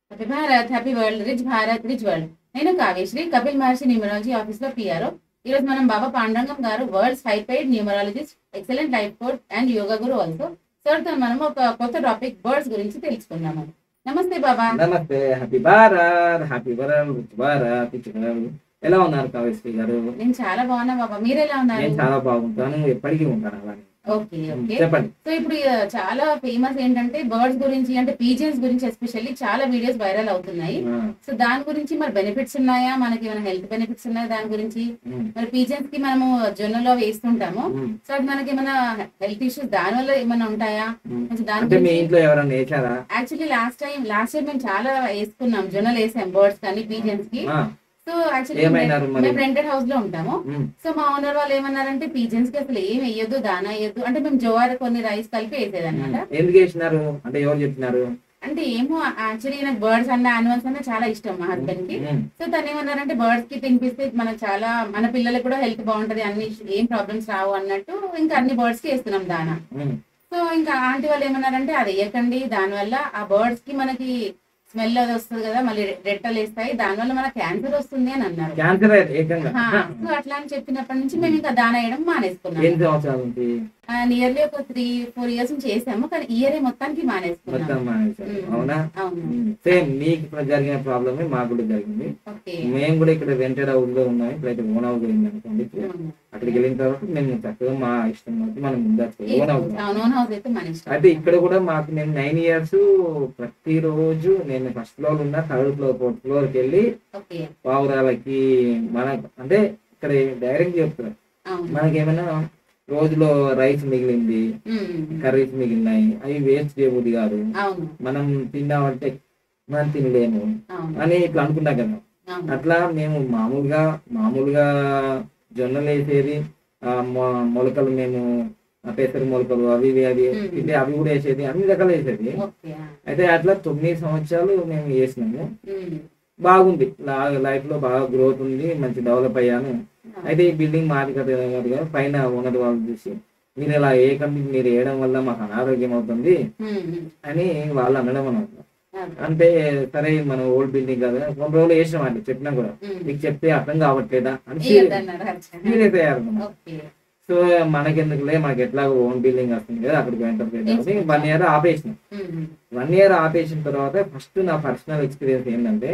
Happy Bharat happy world rich Bharat rich world నేను Kavyasri Kapil Maharshi numerology office లో PRO ఈ రోజు మనం Baba Pandurangam garu world's high paid numerologist excellent life coach and yoga guru also sir తో మనం ఒక కొత్త టాపిక్ బర్డ్స్ గురించి తెలుసుకుందాము namaste Baba namaste happy Bharat happy world rich Bharat rich world ఎలా ఉన్నారు కావేశ్వరి గారు నేను చాలా బాగున్నా బాబా మీరు ఎలా ఉన్నారు నేను చాలా బాగుంటాను ఎప్పటికీ ఉంటాను అలానే ఓకే ఓకే చెప్పండి సో ఇప్పుడు ఆ, చాలా ఫేమస్ ఏంటంటే బర్డ్స్ గురించి అంటే పీజియన్స్ గురించి ఎస్పెషల్లీ చాలా వీడియోస్ వైరల్ అవుతున్నాయి ఆ, సో దాని గురించి మరి బెనిఫిట్స్ ఉన్నాయా మనకి ఏమైనా హెల్త్ బెనిఫిట్స్ ఉన్నాయా దాని గురించి ఉమ్, మరి పీజియన్స్ కి మనము జొన్నలో వేస్తుంటాము ఉమ్, సో అది మనకి ఏమైనా హెల్త్ ఇష్యూస్ దాని వల్ల ఏమైనా ఉంటాయా ఉమ్. కొంచెం దాని అంటే మీ గురించి ఇంట్లో ఎవరైనా వేసారా actually last time last time మేము చాలా వేసుకున్నాం జొన్నలు వేసాం బర్డ్స్ కానీ పీజియన్స్ కి ఆ, సో యాక్చువల్లీ ఏమైనారు మరి మేము రెంటెడ్ హౌస్ లో ఉంటాము ఉమ్, సో మా ఓనర్ వాళ్ళు ఏమన్నారంటే పీజియన్స్ కి అసలు ఏం వేయొద్దు దానా వేయొద్దు అంటే మేము జోవార్ కొన్ని రైస్ కలిపి వేసేదన్నమాట ఉమ్. ఎందుకు వేసినారు అంటే ఎవరు చెప్పినారు అంటే ఏమో యాక్చువల్లీ నాకు బర్డ్స్ అన్న యానిమల్స్ అన్న చాలా ఇష్టం మా హస్బెండ్ కి ఉమ్, సో తను ఏమన్నారంటే బర్డ్స్ కి తినిపిస్తే మనకు చాలా మన పిల్లలకు కూడా హెల్త్ బాగుంటది అన్ని ఏం ప్రాబ్లమ్స్ రావు అన్నట్టు ఇంకా అన్ని బర్డ్స్ కి వేస్తున్నాం దానా ఉమ్. సో ఇంకా ఆంటీ వాళ్ళు ఏమన్నారంటే అది వేయకండి దానివల్ల ఆ బర్డ్స్ కి మనకి స్మెల్ అది వస్తుంది కదా మళ్ళీ రెట్టలు వేస్తాయి దానివల్ల మనకు క్యాన్సర్ వస్తుంది అని అన్నారు క్యాన్సర్ ఏకంగా సో అట్లా అని చెప్పినప్పటి నుంచి మేము ఇంకా దానా వేయడం మానేసుకున్నాం ఎన్ని సంవత్సరాల నుంచి నియర్లీ ఒక త్రీ ఫోర్ ఇయర్స్ నుంచి చేసాము కానీ ఇయరే మొత్తానికి మానేసుకున్నాం మొత్తం మానేశారు. ఉమ్. అవునా అవును సేమ్ మీకు ఇప్పుడు జరిగిన ప్రాబ్లమే మాకు కూడా జరిగింది ఓకే మేము కూడా ఇక్కడ రెంటెడ్ హౌస్ లో ఉన్నాం ఇప్పుడైతే ఓన్ హౌస్ అయింది అనుకోండి అక్కడికి వెళ్ళిన తర్వాత మేము చక్కగా మా ఇష్టం బట్టి మనం ముందచ్చు ఓన్ హౌస్ అవును ఓన్ హౌస్ అయితే మన ఇష్టం అయితే ఇక్కడ కూడా మాకు నేను నైన్ ఇయర్స్ ప్రతిరోజు నేను ఫస్ట్ ఫ్లోర్ ఉన్న థర్డ్ ఫ్లోర్ ఫోర్త్ ఫ్లోర్ కి వెళ్ళి ఓకే పావురాలకి మన అంటే ఇక్కడ డైరెక్ట్ చెప్తున్నారు అవును మనకి ఏమైనా రోజులో రైస్ మిగిలింది ఉమ్. కర్రీస్ మిగిలినాయి అవి వేస్ట్ చేయబుద్ది కాదు అవును మనం తిన్నామంటే మనం తినలేము అవును అని ఇట్లా అనుకున్నాం కదా అవును అట్లా మేము మామూలుగా మామూలుగా జొన్నలు వేసేది ఆ మొ- మొలకలు మేము ఆ పెసరు మొలకలు అవి ఇవి అవి మ్మ్. తింటే అవి కూడా వేసేది అన్ని రకాలు వేసేది ఓకే ఆ. అయితే అట్లా తొమ్మిది సంవత్సరాలు మేము వేసినాము ఉమ్. బాగుంది లైఫ్ లో బాగా గ్రోత్ ఉంది మంచి డెవలప్ అయ్యాను అయితే ఈ బిల్డింగ్ మాది కదా కాదు కదా పైన ఓనర్ వాళ్ళు చూసి మీరు ఇలా ఏ కంపెనీ మీరు వేయడం వల్ల మాకు అనారోగ్యం అవుతుంది ఉమ్. ఉమ్. అని వాళ్ళు అనడం అన్నమాట అదే. అంటే సరే మన ఓల్డ్ బిల్డింగ్ కదా కొన్ని రోజులు వేసినాం అండి చెప్పినా కూడా ఉమ్. మీకు చెప్తే అర్థం కావట్లేదా అని వేయొద్దన్నారు అచ్చా. సీరియస్ అయ్యారు ఓకే సో మనకెందుకులే మనకి ఎట్లా ఓన్ బిల్డింగ్ వస్తుంది కదా అక్కడికి వెంటనే వన్ ఇయర్ ఆపేసిన ఉమ్. వన్ ఇయర్ ఆపేసిన తర్వాత ఫస్ట్ నా పర్సనల్ ఎక్స్పీరియన్స్ ఏంటంటే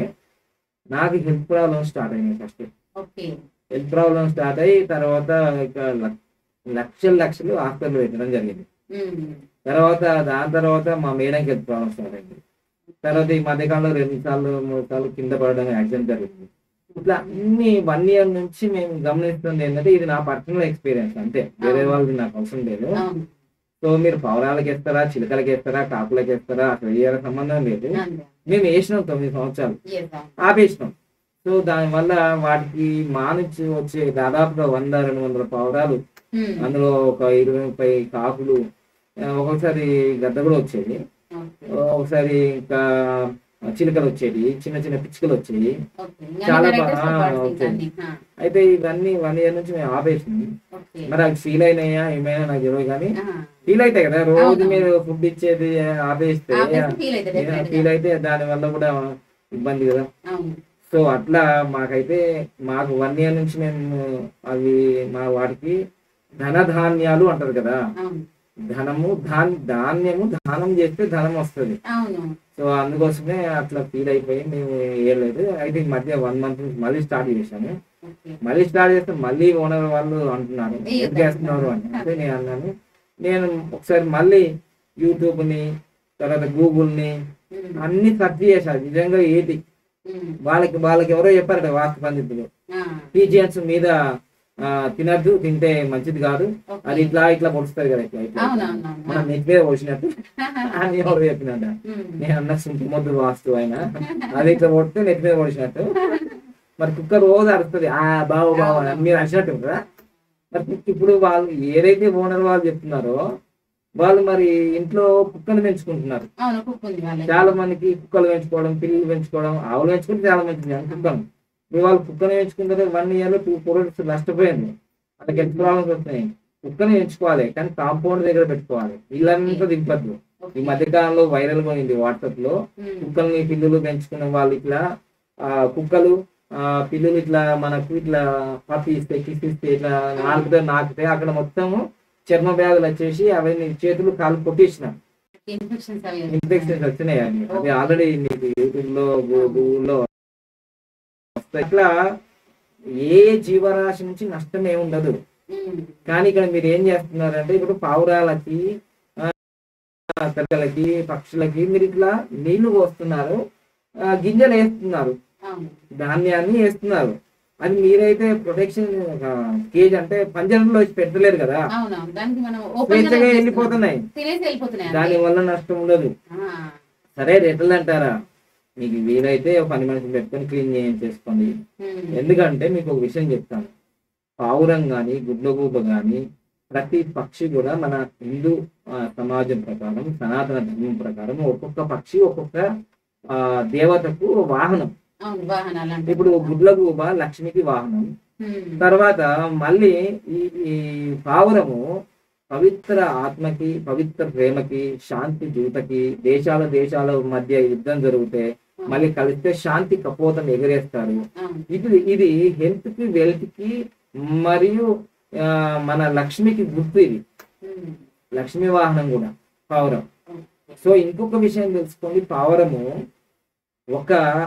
నాకు హెల్త్ ప్రాబ్లమ్ స్టార్ట్ అయింది first okay health problem start అయ్యి తర్వాత ఇక లక్- లక్షలు లక్షలు హాస్పిటల్ పెట్టడం జరిగింది ఉమ్. తర్వాత దాని తర్వాత మా మేడంకి హెల్త్ ప్రాబ్లమ్ స్టార్ట్ అయింది తర్వాత ఈ మధ్యకాలంలో రెండు సార్లు మూడు సార్లు కింద పడడం యాక్సిడెంట్ జరిగింది ఇట్లా అన్ని వన్ ఇయర్ నుంచి మేము గమనిస్తుంది ఏంటంటే ఇది నా పర్సనల్ ఎక్స్పీరియన్స్ అంతే వేరే వాళ్ళది నాకు అవసరం లేదు అవును సో మీరు పౌరాలకి వేస్తారా చిలకలకి వేస్తారా కాకులకి వేస్తారా అసలు ఏ సంబంధం లేదు అంతే. మేము వేసినాం తొమ్మిది సంవత్సరాలు Yes, అవును. ఆపేసినాం సో దానివల్ల వాటికి మా నుంచి వచ్చే దాదాపుగా వంద రెండు వందల పౌరాలు ఉమ్. అందులో ఒక ఇరవై ముప్పై కాకులు ఆ, ఒక్కొక్కసారి గద్ద కూడా వచ్చేది ఓకే. ఒకసారి ఇంకా చిలుకలు వచ్చేది చిన్న చిన్న పిచ్చుకలు వచ్చేది ఓకే. ఇంకా చాలా అన్ని varieties బాగా of birds ఇంకా ఓకే. అన్ని. ఆ. అయితే ఇవన్నీ వన్ ఇయర్ నుంచి మేము ఆపేసినాం ఓకే. మరి అవి ఫీల్ అయినాయా ఏమైనా నాకు తెలియదు కానీ ఆ. ఫీల్ అవుతాయి కదా రోజు అవును. మీరు ఫుడ్ ఇచ్చేది ఆపేస్తే ఆపేసి feel అవుతుంది definitely ఫీల్ గా. అయితే దాని వల్ల కూడా ఇబ్బంది కదా అవును. సో అట్లా మాకైతే మాకు వన్ ఇయర్ నుంచి మేము అవి మా వాటికి ధనధాన్యాలు అంటారు కదా అవును. ధనము ధాన్ ధాన్యము దానం చేస్తే ధనం వస్తుంది అవును. సో అందుకోసమే అట్లా ఫీల్ అయిపోయి మేము వేయలేదు అయితే ఈ మధ్య వన్ మంత్ నుంచి మళ్ళీ స్టార్ట్ చేశాము ఓకే. మళ్ళీ స్టార్ట్ చేస్తే మళ్ళీ ఓనర్ వాళ్ళు అంటున్నారు వేయొద్దు ఎందుకు వేస్తున్నారు అని అంటే నేను అన్నాను నేను ఒకసారి మళ్ళీ యూట్యూబ్ని తర్వాత గూగుల్ని ఉమ్. అన్ని సెర్చ్ చేశాను నిజంగా ఏది ఉమ్. వాళ్ళకి వాళ్ళకి ఎవరో చెప్పారట వాస్తు పండితులు ఆ. పీజియన్స్ మీద ఆ, తినద్దు తింటే మంచిది కాదు ఓకే. అది ఇట్లా ఇట్లా పొడుస్తుంది కదా ఇట్లా ఇట్లా అవునవునవును. మనం నెట్ మీద పోసినట్టు అని ఎవరు చెప్పినట్ట ఉమ్. నేను అన్న సుంకమొద్దు వాస్తు ఆయన అది ఇట్లా కొడితే నెట్ మీద పొడిచినట్టు మరి కుక్క రోజు అరుస్తుంది ఆ బావు బావు అని మీరు అరిచినట్టు కదా మరి కుక్క ఇప్పుడు వాళ్ళు ఏదైతే ఓనర్ వాళ్ళు చెప్తున్నారో వాళ్ళు మరి ఇంట్లో కుక్కను పెంచుకుంటున్నారు అవును కుక్ ఉంది వాళ్ళకి. చాలా మందికి కుక్కలు పెంచుకోవడం పిల్లలు పెంచుకోవడం ఆవులు పెంచుకుంటే చాలా మంచిది అని కుక్కను ఇప్పుడు వాళ్ళు కుక్కను పెంచుకుంటే వన్ ఇయర్ లో టూ క్రోర్స్ నష్టపోయింది వాళ్ళకి ఎంత ప్రాబ్లమ్స్ వస్తున్నాయి కుక్కని పెంచుకోవాలి కానీ కాంపౌండ్ దగ్గర పెట్టుకోవాలి ఇల్లంతా దింపద్దు ఈ మధ్య కాలంలో వైరల్ గా ఉంది వాట్సాప్ లో ఉమ్, కుక్కల్ని పిల్లులు పెంచుకున్న వాళ్ళు ఇట్లా ఆ కుక్కలు ఆ పిల్లులు ఇట్లా మనకు ఇట్లా పప్పి ఇస్తే కిస్ ఇస్తే ఇట్లా నాలుగుతో నాకితే అక్కడ మొత్తము చర్మ వ్యాధులు వచ్చేసి అవన్నీ చేతులు కాలు కొట్టేసిన ఇన్ఫెక్షన్స్ అవి ఇన్ఫెక్షన్స్ వచ్చినాయి అవి అది ఆల్రెడీ మీకు యూట్యూబ్ లో గూగుల్లో వస్తాయి ఇట్లా ఏ జీవరాశి నుంచి నష్టం ఏమి ఉండదు ఉమ్, కానీ ఇక్కడ మీరు ఏం చేస్తున్నారంటే ఇప్పుడు పావురాలకి ఆ, పిల్లలకి పక్షులకి మీరు ఇట్లా నీళ్లు పోస్తున్నారు ఆ, గింజలు వేస్తున్నారు అవును ధాన్యాన్ని వేస్తున్నారు అది మీరైతే ప్రొటెక్షన్ కేజ్ అంటే పంజరంలో వచ్చి పెట్టలేరు కదా అవునవును దానికి మనం ఓపెన్ స్వేచ్ఛగా వెళ్ళిపోతున్నాయి తినేసి వెళ్ళిపోతున్నాయి దాని అంతే. వల్ల నష్టం ఉండదు ఆ, సరే రేట్లు అంటారా మీకు వీలైతే ఒక పని మనిషిని పెట్టుకొని క్లీన్ చేసుకోండి ఉమ్, ఎందుకంటే మీకు ఒక విషయం చెప్తాను పావురం కానీ గుడ్లగూబ కానీ ప్రతి పక్షి కూడా మన హిందూ ఆ, సమాజం ప్రకారం సనాతన ధర్మం ప్రకారం ఒక్కొక్క పక్షి ఒక్కొక్క ఆ, దేవతకు వాహనం అవును వాహనాలు అంటే ఇప్పుడు గుడ్లగూబ లక్ష్మికి వాహనం ఉమ్, తర్వాత మళ్ళీ ఈ ఈ పావురము పవిత్ర ఆత్మకి పవిత్ర ప్రేమకి శాంతి దూతకి దేశాల దేశాల మధ్య యుద్ధం జరిగితే మళ్ళీ కలిస్తే శాంతి కపోతం ఎగరేస్తారు అవును ఇది ఇది హెల్త్ కి వెల్త్ కి మరియు ఆ, మన లక్ష్మికి గుర్తు ఇది ఉమ్, లక్ష్మీ వాహనం కూడా పావురం ఓకే. సో ఇంకొక విషయం తెలుసుకోండి పావురము ఒక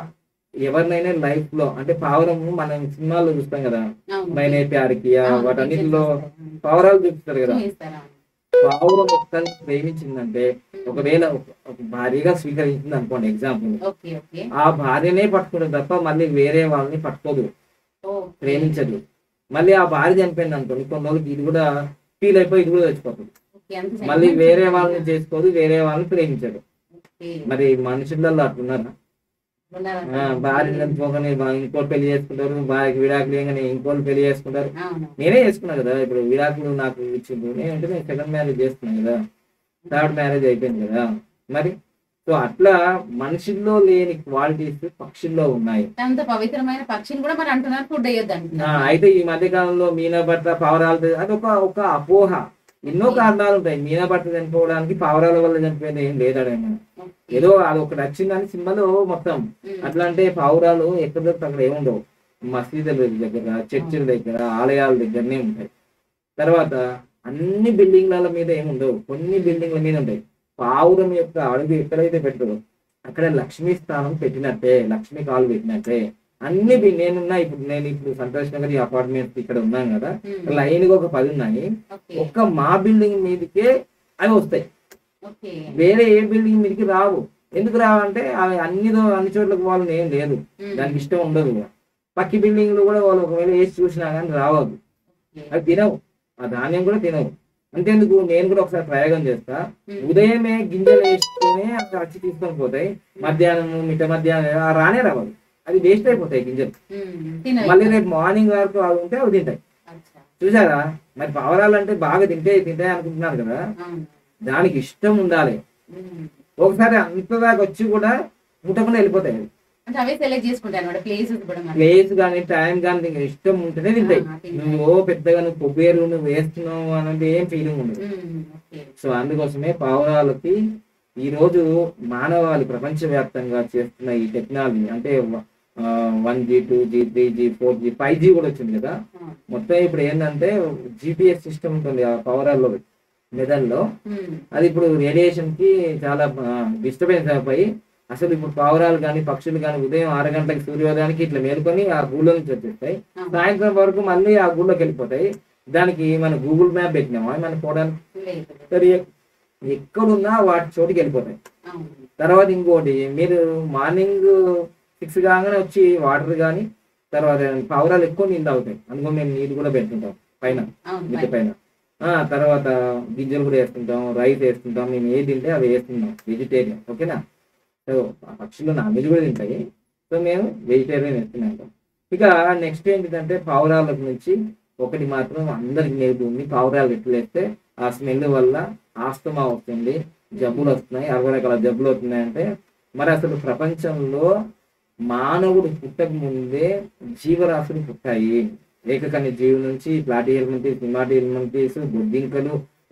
ఎవరినైనా లైఫ్ లో అంటే పావురము మనం సినిమాల్లో చూస్తాం కదా అవును మైనే ప్యారికియా అవును, వాటన్నిటిలో చూపిస్తారు. పావురాలు చూపిస్తారు కదా చూపిస్తారు, అవును. పావురం ఒక్కరిని ప్రేమించిందంటే ఒకవేళ ఒక- ఒక భార్యగా స్వీకరించింది అనుకోండి ఎగ్జాంపుల్ ఓకే ఓకే ఆ భార్యనే పట్టుకుంటుంది తప్ప మళ్ళీ వేరే వాళ్ళని పట్టుకోదు ఓకే. ప్రేమించదు మళ్ళీ ఆ భార్య చనిపోయింది అనుకోండి కొన్ని రోజులకి ఇది కూడా ఫీల్ అయిపోయి ఇది కూడా చచ్చిపోతుంది ఓకే, అంత మళ్ళీ sentiment వేరే ఉందా? వాళ్ళని చేసుకోదు వేరే వాళ్ళని ప్రేమించదు ఓకే. మరి మనుషులలో అట్లున్నారా ఉన్నారా? ఆ, భార్య చనిపోగానే బా- ఇంకోటి పెళ్లి చేసుకుంటారు భార్యకి విడాకులు ఇవ్వగానే ఇంకోటి పెళ్లి చేసుకుంటారు అవును నేనే చేసుకున్నా కదా ఇప్పుడు విడాకులు నాకు ఇచ్చిండు నేనంటే నేను సెకండ్ మ్యారేజ్ చేస్తున్నాను కదా థర్డ్ మ్యారేజ్ అయిపోయింది కదా మరి సో అట్లా మనుషుల్లో లేని క్వాలిటీస్ పక్షుల్లో ఉన్నాయి అంత పవిత్రమైన పక్షిని కూడా మరి అంటున్నారు ఫుడ్ అయ్యొద్దు ఆ, అంటున్నారు అయితే ఈ మధ్య కాలంలో మీన భర్త పావురాలు అది ఒక ఒక అపోహ ఎన్నో కారణాలు ఉంటాయి మీన భర్త చనిపోవడానికి పావురాల వల్ల చనిపోయింది ఏం లేదాడేమో ఓకే. ఏదో అది ఒకటి వచ్చిందని సినిమాలో మొత్తం ఉమ్, అట్లా అంటే పావురాలు ఎక్కడ దొరికితే అక్కడ ఏముండవు మసీదుల దగ్గర చర్చిల దగ్గర ఆలయాల దగ్గరనే ఉంటాయి తర్వాత అన్ని బిల్డింగ్ల మీద ఏముండవు కొన్ని బిల్డింగ్ల మీద ఉంటాయి పావురం యొక్క అడుగు ఎక్కడైతే పెట్టదో అక్కడ లక్ష్మీ స్థానం పెట్టినట్టే లక్ష్మీ కాలు పెట్టినట్టే అన్ని బి- నేనున్నా ఇప్పుడు నేను ఇప్పుడు సంతోష్ నగర్ ఈ అపార్ట్మెంట్ ఇక్కడ ఉన్నాను కదా ఉమ్, లైన్ గా ఒక పది ఉన్నాయి ఓకే ఒక్క మా బిల్డింగ్ మీదకే అవి వస్తాయి ఓకే వేరే ఏ బిల్డింగ్ మీదకి రావు ఎందుకు రావంటే అవి అన్ని దో- అన్ని చోట్లకు వాళ్ళని ఏం లేదు ఉమ్, దానికి ఇష్టం ఉండదు పక్కి బిల్డింగ్లు కూడా వాళ్ళు ఒకవేళ వేసి చూసినా కానీ రావద్దు ఓకే. అవి తినవు ఆ ధాన్యం కూడా తినవు అంతేందుకు నేను కూడా ఒకసారి ప్రయోగం చేస్తా ఉమ్, ఉదయమే గింజలు వేస్తేనే అవి వచ్చి తీసుకొని పోతాయి మధ్యాహ్నం మిట్ట మధ్యాహ్నం ఆ రానే రావాలి అది వేస్ట్ అయిపోతాయి గింజలు ఉమ్, తినవి. మళ్ళీ రేపు మార్నింగ్ వరకు అవి ఉంటే అవి తింటాయి అచ్చా, చూసారా మరి పావురాలు అంటే బాగా తింటే తింటాయి అనుకుంటున్నారు కదా అవును. దానికి ఇష్టం ఉండాలి ఉమ్. ఒకసారి అంత దాకా వచ్చి కూడా ముట్టకుండా వెళ్ళిపోతాయి అవి. అంటే అవే సెలెక్ట్ చేసుకుంటాయి అనమాట ప్లేస్ కూడా మరి. ప్లేస్ కానీ టైం కానీ నీకు ఇష్టం ఉంటేనే తింటాయి ఆ, తింటాయి. నువ్వు ఓ పెద్దగా నువ్వు కొబ్బేరు నువ్వు వేస్తున్నావు అనేది ఏం ఫీలింగ్ ఉండదు ఉమ్, ఓకే. సో అందుకోసమే పావురాలకి ఈ రోజు మానవాళి ప్రపంచవ్యాప్తంగా చేస్తున్న ఈ టెక్నాలజీ అంటే one G two G three G four G five G కూడా వచ్చింది కదా ఆ, మొత్తం ఇప్పుడు ఏంటంటే జిపిఎస్ సిస్టమ్ ఉంటుంది ఆ పవరాల్లో మెదల్లో ఉమ్, అది ఇప్పుడు రేడియేషన్ కి చాలా డిస్టర్బెన్స్ అయిపోయి అసలు ఇప్పుడు పావురాలు కానీ పక్షులు కానీ ఉదయం ఆరు గంటలకు సూర్యోదయానికి ఇట్లా మేలుకొని ఆ గూళ్ళ నుంచి వచ్చేస్తాయి ఆ, సాయంత్రం వరకు మళ్ళీ ఆ గూళ్ళోకి వెళ్ళిపోతాయి దానికి మన గూగుల్ మ్యాప్ పెట్టినామా మన పోవడానికి లేదు. సరే ఎక్కడున్నా వాటి చోటికి వెళ్ళిపోతాయి అవును. తర్వాత ఇంకోటి మీరు మార్నింగ్ సిక్స్ కాగానే వచ్చి వాటర్ కానీ తర్వాత పావురాలు ఎక్కువ నీళ్ళు తాగుతాయి అందుకో మేము నీళ్ళు కూడా పెడుతుంటాం పైన అవును, మిద్దె పైన ఆ తర్వాత గింజలు కూడా వేస్తుంటాం రైస్ వేస్తుంటాం మేము ఏది తింటే అవి వేస్తున్నాం వెజిటేరియన్ ఓకేనా సో ఆ పక్షులు నాన్ వెజ్ కూడా తింటాయి సో మేము వెజిటేరియన్ వేస్తున్నాం ఇక నెక్స్ట్ ఏంటిదంటే పావురాల నుంచి ఒకటి మాత్రం అందరికి నేర్పుంది పావురాలు ఎట్లేస్తే ఆ స్మెల్ వల్ల ఆస్తమా వస్తుంది జబ్బులు వస్తున్నాయి అరవై రకాల జబ్బులు వస్తున్నాయంటే మరి అసలు ప్రపంచంలో మానవుడు పుట్టక ముందే జీవరాశులు పుట్టాయి ఏకకన్య జీవి నుంచి ప్లాటి ఎలిమెంటీస్ నిమాటి ఎలిమెంటీస్ బొద్దింకలు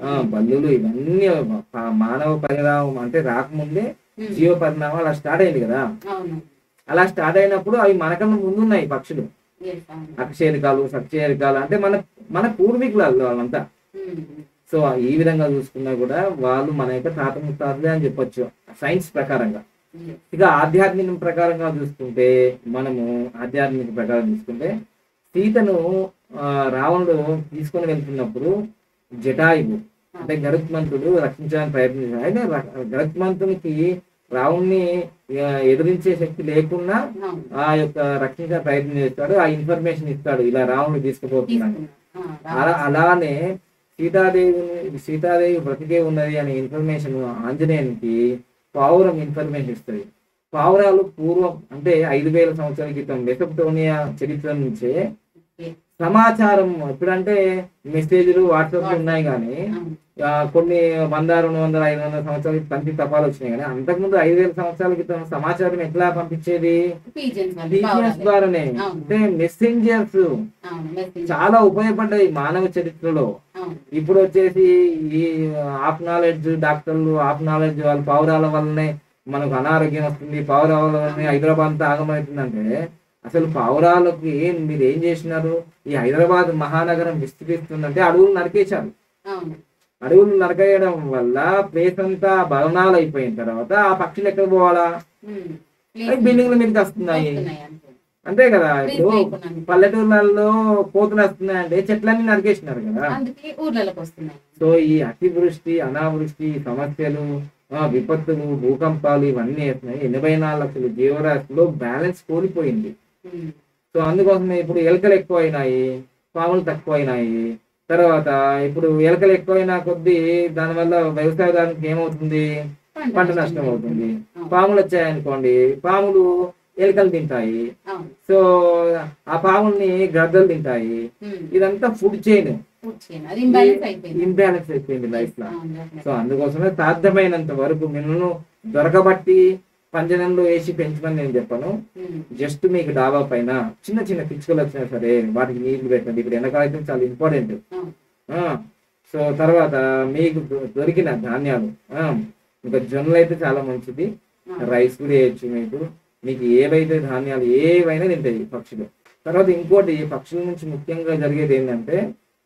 ఆ, బల్లులు ఇవన్నీ ప- మానవ పరిణామం అంటే రాకముందే ఉమ్. జీవ పరిణామం అలా స్టార్ట్ అయింది కదా అవును అలా స్టార్ట్ అయినప్పుడు అవి మనకన్నా ముందున్నాయి పక్షులు Yes, అవును అక్షేరికాలు సక్షేరికాలు అంటే మన మన పూర్వీకులు వాళ్ళు వాళ్ళంతా ఉమ్. సో ఈ విధంగా చూసుకున్నా కూడా వాళ్ళు మన యొక్క తాత ముత్తాతలే అని చెప్పొచ్చు సైన్స్ ప్రకారంగా Yes. ఇక ఆధ్యాత్మిక ప్రకారంగా చూసుకుంటే మనము ఆధ్యాత్మిక ప్రకారం చూసుకుంటే సీతను ఆ, రావణుడు తీసుకొని వెళ్తున్నప్పుడు జటాయువు అంటే గరుత్మంతుడు రక్షించడానికి ప్రయత్నించాడు అయితే ర- గరుత్మంతునికి రావణ్ణి ఆ, ఎదిరించే శక్తి లేకున్నా అవును ఆ యొక్క రక్షించే ప్రయత్నం చేస్తాడు ఆ ఇన్ఫర్మేషన్ ఇస్తాడు ఇలా రావణుడు తీసుకుపోతున్నాడు తీసుకున్నా. ఆ, అలా రావాలి. అలానే సీతాదేవి సీతాదేవి బ్రతికే ఉన్నది అనే ఇన్ఫర్మేషన్ ఆంజనేయునికి పావురం ఇన్ఫర్మేషన్ ఇస్తుంది పావురాలు పూర్వం అంటే ఐదు వేల సంవత్సరాల క్రితం మెసోపోటోనియా చరిత్ర నుంచే Okay. సమాచారం ఇప్పుడంటే మెసేజ్లు వాట్సాప్ ఉన్నాయి కానీ అవును. ఆ, కొన్ని వంద రెండు వందల ఐదు వందల సంవత్సరాల క్రితం తంతి తపాలు వచ్చినాయి కానీ అంతకుముందు ఐదు వేల సంవత్సరాల క్రితం సమాచారం ఎట్లా పంపించేది Pigeons వాళ్ళు, టీచర్స్ పావురాలు. ద్వారానే అవును. అంటే మెసెంజర్స్ అవును, message. చాలా ఉపయోగపడ్డాయి మానవ చరిత్రలో అవును. ఇప్పుడు వచ్చేసి ఈ ఆఫ్ నాలెడ్జ్ డాక్టర్లు ఆఫ్ నాలెడ్జ్ వాళ్ళ పావురాల వల్లనే మనకు అనారోగ్యం వస్తుంది పావురాల వల్లనే హైదరాబాద్ అంతా ఆగమవుతుందంటే అసలు పావురాలకి మీరు ఏం చేసినారు ఈ హైదరాబాద్ మహానగరం విస్తరిస్తుందంటే అడవులు నరికేశారు అవును. అడవులు నరకేయడం వల్ల ప్లేస్ అంతా భవనాలు అయిపోయిన తర్వాత ఆ పక్షులు ఎక్కడ పోవాలా ఉమ్. అవి బిల్డింగ్ల మీదకి వస్తున్నాయి వస్తున్నాయి అంతే. అంతే కదా Trees ఇప్పుడు లేకున్నాను. పల్లెటూర్లలో కోతులు వస్తున్నాయంటే చెట్లన్నీ నరికేసినారు కదా అందుకే ఊర్లలోకి వస్తున్నాయి సో ఈ అతివృష్టి అనావృష్టి సమస్యలు ఆ, విపత్తులు భూకంపాలు ఇవన్నీ వస్తున్నాయి ఎనభై నాలుగు లక్షల జీవరాశిలో బ్యాలెన్స్ కోల్పోయింది ఉమ్. సో అందుకోసమే ఇప్పుడు ఎలకలు ఎక్కువైనాయి పాములు తక్కువైనాయి తర్వాత ఇప్పుడు ఎలకలు ఎక్కువైన కొద్దీ దానివల్ల వ్యవసాయదారునికి ఏమవుతుంది పంట నష్టం అవుతుంది అవును. పాములు వచ్చాయనుకోండి పాములు ఎలకలు తింటాయి అవును. సో ఆ పాముల్ని గద్దలు తింటాయి ఉమ్. ఇదంతా ఫుడ్ చైన్ Food chain. అది ఇంబ్యాలెన్స్ అయిపోయింది ఇంబ్యాలెన్స్ అయిపోయింది లైఫ్ లో అవును, definitely. సో అందుకోసమే సాధ్యమైనంత వరకు మిమ్మల్ని దొరకబట్టి పంజరంలో వేసి పెంచమని నేను చెప్పను ఉమ్. జస్ట్ మీకు డాబా పైన చిన్న చిన్న పిచ్చుకలు వచ్చినా సరే వాటికి నీళ్లు పెట్టండి ఇప్పుడు ఎండాకాలం అయితే చాలా ఇంపార్టెంట్ అవును. సో తర్వాత మీకు దొ- దొరికిన ధాన్యాలు ఆ, ఇంకా జొన్నలు అయితే చాలా మంచిది అవును. రైస్ కూడా వేయచ్చు మీకు మీకు ఏవైతే ధాన్యాలు ఏవైనా తింటాయి పక్షులు తర్వాత ఇంకోటి పక్షుల నుంచి ముఖ్యంగా జరిగేది ఏంటంటే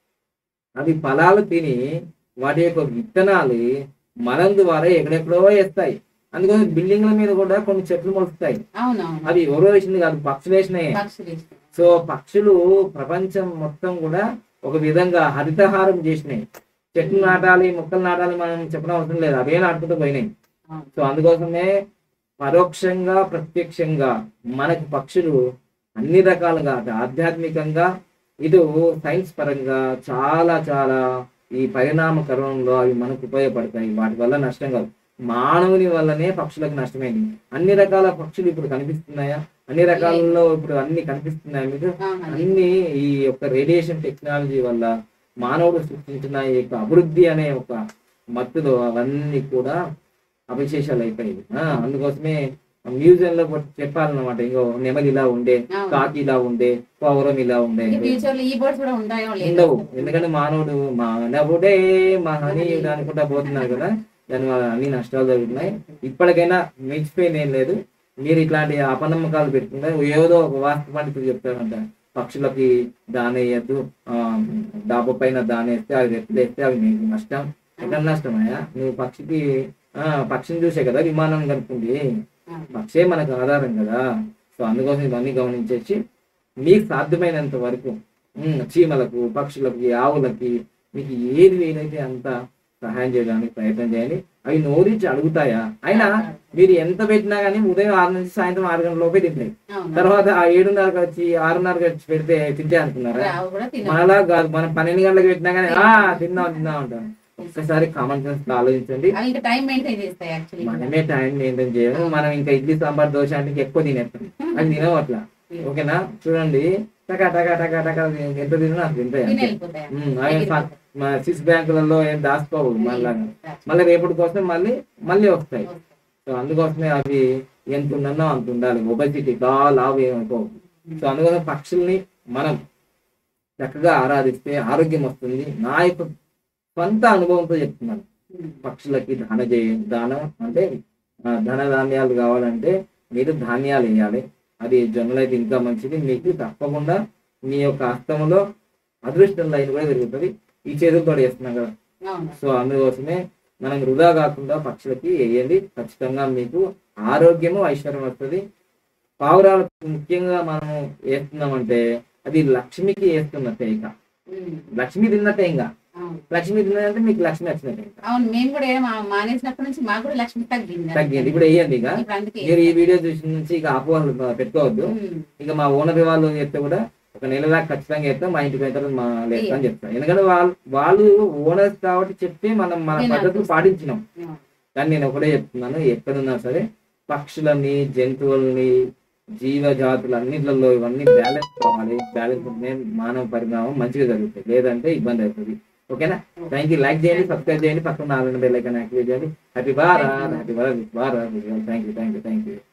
అవి ఫలాలు తిని వాటి యొక్క విత్తనాలు మలం ద్వారా ఎక్కడెక్కడో వేస్తాయి అందుకని బిల్డింగ్ల మీద కూడా కొన్ని చెట్లు మొలుస్తాయి అవునవును అవి ఎవరో వేసింది కాదు పక్షులు వేసినాయి పక్షులు ఇష్టం. సో పక్షులు ప్రపంచం మొత్తం కూడా ఒక విధంగా హరితహారం చేసినాయి చెట్లు నాటాలి మొక్కలు నాటాలి మనం చెప్పడం అవసరం లేదు అవే నాటుకుంటూ పోయినాయి అవును. సో అందుకోసమే పరోక్షంగా ప్రత్యక్షంగా మనకు పక్షులు అన్ని రకాలుగా అటు ఆధ్యాత్మికంగా ఇటు సైన్స్ పరంగా చాలా చాలా ఈ పరిణామ క్రమంలో అవి మనకు ఉపయోగపడతాయి వాటి వల్ల నష్టం కాదు మానవుని వల్లనే పక్షులకు నష్టమైంది అన్ని రకాల పక్షులు ఇప్పుడు కనిపిస్తున్నాయా అన్ని రకాలలో ఇప్పుడు అన్ని కనిపిస్తున్నాయి మీకు అవును, అది. అన్ని ఈ యొక్క రేడియేషన్ టెక్నాలజీ వల్ల మానవుడు సృష్టించిన ఈ యొక్క అభివృద్ధి అనే ఒక మత్తులో అవన్నీ కూడా అవశేషాలు అయిపోయాయి ఆ, అందుకోసమే మ్యూజియం లో కూడా చెప్పాలన్నమాట ఇంకో నెమలి ఇలా ఉండే అవును. కాకి ఇలా ఉండే పౌరం ఇలా ఉండే ఈ ఫ్యూచర్ లో ఈ బోర్డ్స్ కూడా ఉంటాయో లేదో ఉండవు ఎందుకంటే మానవుడు మానవుడే మహనీయుడు అనుకుంటా పోతున్నారు కదా దానివల్ల అన్ని నష్టాలు జరుగుతున్నాయి ఇప్పటికైనా మించిపోయింది ఏం లేదు మీరు ఇట్లాంటి అపనమ్మకాలు పెట్టుకుంటే ఏదో ఒక వాస్తు పండితులు చెప్తారంట పక్షులకి దానేయద్దు ఆ డాబా పైన దానేస్తే అవి రెట్లేస్తే అవి మీకు నష్టం ఎక్కడ నష్టమయ్యా నువ్వు పక్షికి ఆ పక్షిని చూసే కదా విమానం కనుక్కుంది అవును. పక్షే మనకు ఆధారం కదా సో అందుకోసం ఇవన్నీ గమనించేసి మీకు సాధ్యమైనంత వరకు ఉమ్, చీమలకు పక్షులకి ఆవులకి మీకు ఏది వీలైతే అంత సహాయం చేయడానికి ప్రయత్నం చేయండి అవి నోరించి అడుగుతాయా అయినా మీరు ఎంత పెట్టినా కానీ ఉదయం ఆరు నుంచి సాయంత్రం ఆరు గంటల లోపే తింటాయి అవును. తర్వాత ఆ ఏడున్నరకు వచ్చి ఆరున్నరకు వచ్చి పెడితే తింటే అనుకున్నారా రావు కూడా తినరు. మనలా కాదు మనం పన్నెండు గంటలకు పెట్టినా కానీ ఆ తిందాం తిందాం అంటాం ఒక్కసారి కామన్ సెన్స్ ఆలోచించండి అవి ఇంకా టైం మెయింటైన్ చేస్తాయి యాక్చువల్లీ మనమే టైం మెయింటైన్ చేయము మనం ఇంకా ఇడ్లీ సాంబార్ దోశ అంటే ఎక్కువ తినేస్తాం అది తినవు అట్లా ఓకేనా చూడండి టకా టకా టకా టకా ఎంత తిన్నా అంత తింటాయి తిని అంతే. వెళ్ళిపోతాయి ఉమ్, అవి ఫ- మా స్విస్ బ్యాంకులలో ఏం దాచుకోవు మళ్ళా మళ్ళీ రేపటి కోసం మళ్ళీ మళ్ళీ వస్తాయి సో అందుకోసమే అవి ఎంత ఉన్నదో అంత ఉండాలి ఒబసిటీ బాగా లావు ఏమనుకో సో అందుకోసం పక్షుల్ని మనం చక్కగా ఆరాధిస్తే ఆరోగ్యం వస్తుంది నా యొక్క సొంత అనుభవంతో చెప్తున్నాను పక్షులకి దాన చేయ దానం అంటే ఆ, ధన ధాన్యాలు కావాలంటే మీరు ధాన్యాలు వేయాలి అది జొన్నలు అయితే ఇంకా మంచిది మీకు తప్పకుండా మీ యొక్క హస్తంలో అదృష్టం లైన్ కూడా పెరుగుతుంది ఈ చేతులతో చేస్తున్నాం కదా అవును సో అందుకోసమే మనం వృధా కాకుండా పక్షులకి వేయండి ఖచ్చితంగా మీకు ఆరోగ్యము ఐశ్వర్యం వస్తుంది పావురాలు ముఖ్యంగా మనం వేస్తున్నామంటే అది లక్ష్మికి వేస్తున్నట్టే ఇక ఉమ్. లక్ష్మి తిన్నట్టే ఇంకా అవును లక్ష్మి తిన్నదంటే మీకు లక్ష్మి వచ్చినట్టే ఇంకా అవును మేము కూడా ఏం మా- మానేసినప్పటి నుంచి మాకు కూడా లక్ష్మి తగ్గింది తగ్గింది ఇప్పుడు వేయండి ఇక ఇప్పుడు అందుకే మీరు ఈ వీడియో చూసిన నుంచి ఇక అపోహలు పెట్టుకోవద్దు ఉమ్. ఇక మా ఓనర్ వాళ్ళు చెప్తే కూడా ఒక నెల దాకా ఖచ్చితంగా చెప్తాం మా ఇంటికి పోయిన తర్వాత మా లేస్తా అని చెప్తాం ఎందుకంటే వాళ్ళు వాళ్ళు ఓనర్స్ కాబట్టి చెప్పి మనం మన వినాలి. పద్ధతులు పాటించినాం అవును. కానీ నేను ఒకటే చెప్తున్నాను ఎక్కడున్నా సరే పక్షులని జంతువుల్ని జీవజాతులు అన్నిట్లలో ఇవన్నీ బ్యాలెన్స్ కావాలి బ్యాలెన్స్ ఉంటే మానవ పరిణామం మంచిగా జరుగుతుంది లేదంటే ఇబ్బంది అవుతుంది ఓకేనా థ్యాంక్ యూ లైక్ చేయండి సబ్స్క్రైబ్ చేయండి పక్కన నాలుగు బెల్ ఐకాన్ యాక్టివేట్ చేయండి happy bar happy bar bar thank you thank you thank you